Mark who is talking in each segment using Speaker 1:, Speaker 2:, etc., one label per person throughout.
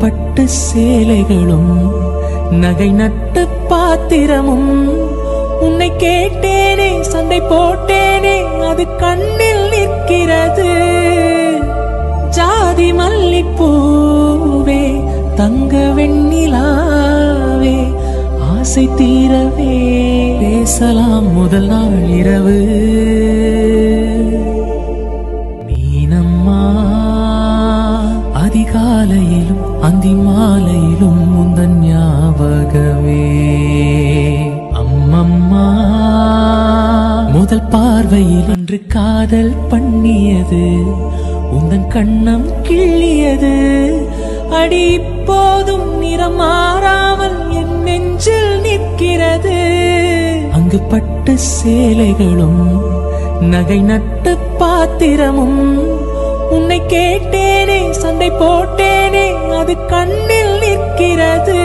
Speaker 1: பட்டு சேலைகளும் நகை நட்டு பாத்திரமும் உன்னை கேட்டேனே சண்டை போட்டேனே அது கண்ணில் நிற்கிறது ஜாதி மல்லிப்பூவே தங்க வெண்ணிலாவே ஆசை தீரவே பேசலாம் முதல் நாள் இரவு மீனம்மா அதிகாலையிலும் அந்தி மாலையிலும் முந்தன் ஞாபகமே அம்மம்மா முதல் பார்வையில் அன்று காதல் பண்ணியது உந்தன் கண்ணம் கிள்ளியது அடி இப்போதும் நிறம் மாறாமல் என் நெஞ்சில் நிற்கிறது அங்கு பட்டு சேலைகளும் நகை நட்டு பாத்திரமும் உன்னை கேட்டேனே சண்டை போட்டேனே அது கண்ணில் நிற்கிறது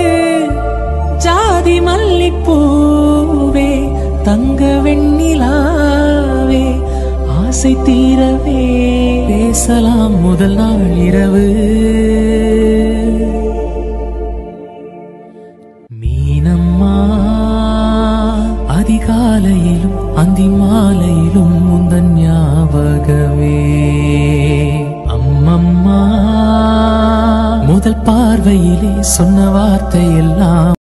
Speaker 1: ஜாதி மல்லிப்பூவே தங்க வெண்ணிலாவே ஆசை தீரவே பேசலாம் முதல் நாள் இரவு மீனம்மா அதிகாலையிலும் அந்தி மாலையிலும் முந்தன் ஞாபகமே அம்மம்மா முதல் பார்வையிலே சொன்ன வார்த்தை எல்லாம்